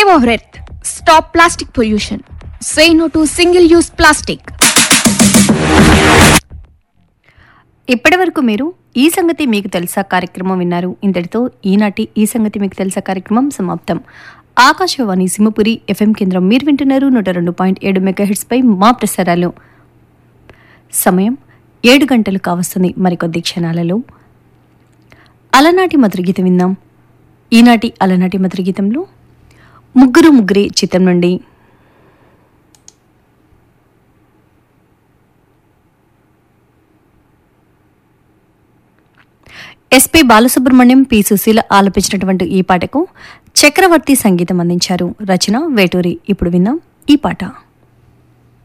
our earth. Stop plastic pollution. Say no to single use plastic. ఇప్పటివరకు మీరు ఈ సంగతి మీకు తెలుసా కార్యక్రమం విన్నారు ఇంతటితో ఈనాటి ఈ సంగతి మీకు తెలుసా కార్యక్రమం సమాప్తం ఆకాశవాణి సింహపురి ఎఫ్ఎం కేంద్రం మీరు వింటున్నారు నూట రెండు పాయింట్ ఏడు మెగాహెట్స్ పై మా ప్రసారాలు సమయం ఏడు గంటలు కావస్తుంది మరికొద్ది క్షణాలలో అలనాటి మధుర గీతం విందాం ఈనాటి అలనాటి మధుర గీతంలో ముగ్గురు ముగ్గురి చిత్రం నుండి ఎస్పి బాలసుబ్రహ్మణ్యం పి సుశీల ఆలపించినటువంటి ఈ పాటకు చక్రవర్తి సంగీతం అందించారు రచన వేటూరి ఇప్పుడు విన్నాం ఈ పాట